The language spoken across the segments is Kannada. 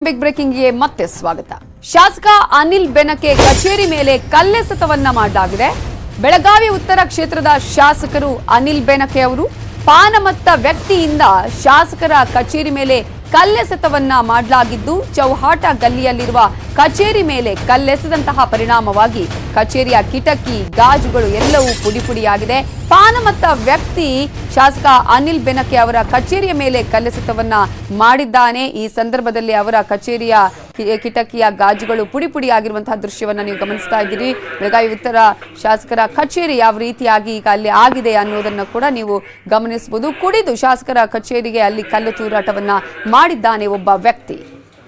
ಬಿಗ್ ಬ್ರೇಕಿಂಗ್ಗೆ ಮತ್ತೆ ಸ್ವಾಗತ ಶಾಸಕ ಅನಿಲ್ ಬೆನಕೆ ಕಚೇರಿ ಮೇಲೆ ಕಲ್ಲೆಸೆತವನ್ನ ಮಾಡಲಾಗಿದೆ ಬೆಳಗಾವಿ ಉತ್ತರ ಕ್ಷೇತ್ರದ ಶಾಸಕರು ಅನಿಲ್ ಬೆನಕೆ ಅವರು ಪಾನಮತ್ತ ವ್ಯಕ್ತಿಯಿಂದ ಶಾಸಕರ ಕಚೇರಿ ಮೇಲೆ ಕಲ್ಲೆಸೆತವನ್ನ ಮಾಡಲಾಗಿದ್ದು ಚೌಹಾಟ ಗಲ್ಲಿಯಲ್ಲಿರುವ ಕಚೇರಿ ಮೇಲೆ ಕಲ್ಲೆಸೆದಂತಹ ಪರಿಣಾಮವಾಗಿ ಕಚೇರಿಯ ಕಿಟಕಿ ಗಾಜುಗಳು ಎಲ್ಲವೂ ಪುಡಿ ಪುಡಿಯಾಗಿದೆ ಪಾನಮತ್ತ ವ್ಯಕ್ತಿ ಶಾಸಕ ಅನಿಲ್ ಬೆನಕೆ ಅವರ ಕಚೇರಿಯ ಮೇಲೆ ಕಲ್ಲೆಸೆತವನ್ನ ಮಾಡಿದ್ದಾನೆ ಈ ಸಂದರ್ಭದಲ್ಲಿ ಅವರ ಕಚೇರಿಯ ಕಿ- ಕಿಟಕಿಯ ಗಾಜುಗಳು ಪುಡಿ ಪುಡಿಯಾಗಿರುವಂತಹ ದೃಶ್ಯವನ್ನ ನೀವು ಗಮನಿಸ್ತಾ ಇದ್ದೀರಿ ಬೆಳಗಾವಿ ಉತ್ತರ ಶಾಸಕರ ಕಚೇರಿ ಯಾವ ರೀತಿಯಾಗಿ ಈಗ ಅಲ್ಲಿ ಆಗಿದೆ ಅನ್ನೋದನ್ನ ಕೂಡ ನೀವು ಗಮನಿಸಬಹುದು ಕುಡಿದು ಶಾಸಕರ ಕಚೇರಿಗೆ ಅಲ್ಲಿ ಕಲ್ಲು ತೂರಾಟವನ್ನ ಮಾಡಿದ್ದಾನೆ ಒಬ್ಬ ವ್ಯಕ್ತಿ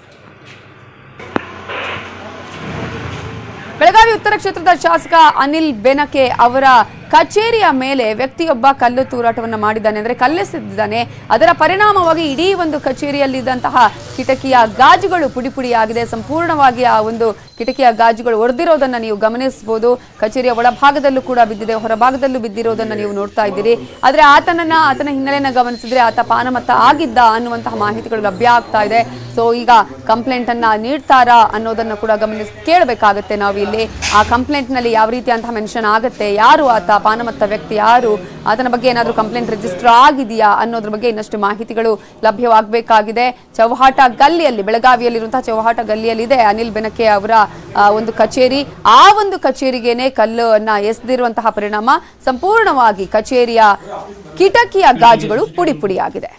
ಬೆಳಗಾವಿ ಉತ್ತರ ಕ್ಷೇತ್ರದ ಶಾಸಕ ಅನಿಲ್ ಬೆನಕೆ ಅವರ ಕಚೇರಿಯ ಮೇಲೆ ವ್ಯಕ್ತಿಯೊಬ್ಬ ಕಲ್ಲು ತೂರಾಟವನ್ನ ಮಾಡಿದ್ದಾನೆ ಅಂದ್ರೆ ಕಲ್ಲೆಸೆದಿದ್ದಾನೆ ಅದರ ಪರಿಣಾಮವಾಗಿ ಇಡೀ ಒಂದು ಕಚೇರಿಯಲ್ಲಿದ್ದಂತಹ ಕಿಟಕಿಯ ಗಾಜುಗಳು ಪುಡಿ ಪುಡಿಯಾಗಿದೆ ಸಂಪೂರ್ಣವಾಗಿ ಆ ಒಂದು ಕಿಟಕಿಯ ಗಾಜುಗಳು ಒಡೆದಿರೋದನ್ನ ನೀವು ಗಮನಿಸಬಹುದು ಕಚೇರಿಯ ಒಳಭಾಗದಲ್ಲೂ ಕೂಡ ಬಿದ್ದಿದೆ ಹೊರಭಾಗದಲ್ಲೂ ಬಿದ್ದಿರೋದನ್ನ ನೀವು ನೋಡ್ತಾ ಇದ್ದೀರಿ ಆದ್ರೆ ಆತನನ್ನ ಆತನ ಹಿನ್ನೆಲೆಯನ್ನ ಗಮನಿಸಿದ್ರೆ ಆತ ಪಾನಮತ್ತ ಆಗಿದ್ದ ಅನ್ನುವಂತಹ ಮಾಹಿತಿಗಳು ಲಭ್ಯ ಆಗ್ತಾ ಇದೆ ಸೊ ಈಗ ಕಂಪ್ಲೇಂಟ್ ಅನ್ನ ನೀಡ್ತಾರಾ ಅನ್ನೋದನ್ನ ಕೂಡ ಗಮನಿಸ್ ಕೇಳಬೇಕಾಗತ್ತೆ ನಾವು ಇಲ್ಲಿ ಆ ಕಂಪ್ಲೇಂಟ್ ನಲ್ಲಿ ಯಾವ ರೀತಿಯಂತಹ ಮೆನ್ಷನ್ ಆಗುತ್ತೆ ಯಾರು ಆತ ಪಾನಮತ್ತ ವ್ಯಕ್ತಿ ಯಾರು ಆತನ ಬಗ್ಗೆ ಏನಾದರೂ ಕಂಪ್ಲೇಂಟ್ ರಿಜಿಸ್ಟರ್ ಆಗಿದೆಯಾ ಅನ್ನೋದ್ರ ಬಗ್ಗೆ ಇನ್ನಷ್ಟು ಮಾಹಿತಿಗಳು ಲಭ್ಯವಾಗಬೇಕಾಗಿದೆ ಚೌಹಾಟ ಗಲ್ಲಿಯಲ್ಲಿ ಬೆಳಗಾವಿಯಲ್ಲಿರುವಂತಹ ಚೌಹಾಟ ಗಲ್ಲಿಯಲ್ಲಿ ಇದೆ ಅನಿಲ್ ಬೆನಕೆ ಅವರ ಆ, ಒಂದು ಕಚೇರಿ ಆ ಒಂದು ಕಚೇರಿಗೇನೆ ಕಲ್ಲನ್ನ ಎಸೆದಿರುವಂತಹ ಪರಿಣಾಮ ಸಂಪೂರ್ಣವಾಗಿ ಕಚೇರಿಯ ಕಿಟಕಿಯ ಗಾಜುಗಳು ಪುಡಿ ಪುಡಿಯಾಗಿದೆ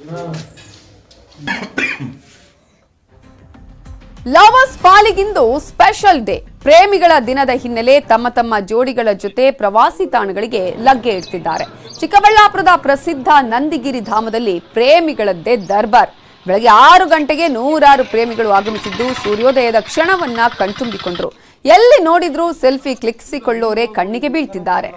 ಲವರ್ಸ್ ಪಾಲಿಗಿಂದು ಸ್ಪೆಷಲ್ ಡೇ ಪ್ರೇಮಿಗಳ ದಿನದ ಹಿನ್ನೆಲೆ ತಮ್ಮ ತಮ್ಮ ಜೋಡಿಗಳ ಜೊತೆ ಪ್ರವಾಸಿ ತಾಣಗಳಿಗೆ ಲಗ್ಗೆ ಇಡ್ತಿದ್ದಾರೆ ಚಿಕ್ಕಬಳ್ಳಾಪುರದ ಪ್ರಸಿದ್ಧ ನಂದಿಗಿರಿ ಧಾಮದಲ್ಲಿ ಪ್ರೇಮಿಗಳದ್ದೇ ದರ್ಬಾರ್ ಬೆಳಗ್ಗೆ ಆರು ಗಂಟೆಗೆ ನೂರಾರು ಪ್ರೇಮಿಗಳು ಆಗಮಿಸಿದ್ದು ಸೂರ್ಯೋದಯದ ಕ್ಷಣವನ್ನ ಕಣ್ತುಂಬಿಕೊಂಡ್ರು ಎಲ್ಲಿ ನೋಡಿದ್ರೂ ಸೆಲ್ಫಿ ಕ್ಲಿಕ್ಸಿಕೊಳ್ಳೋರೆ ಕಣ್ಣಿಗೆ ಬೀಳ್ತಿದ್ದಾರೆ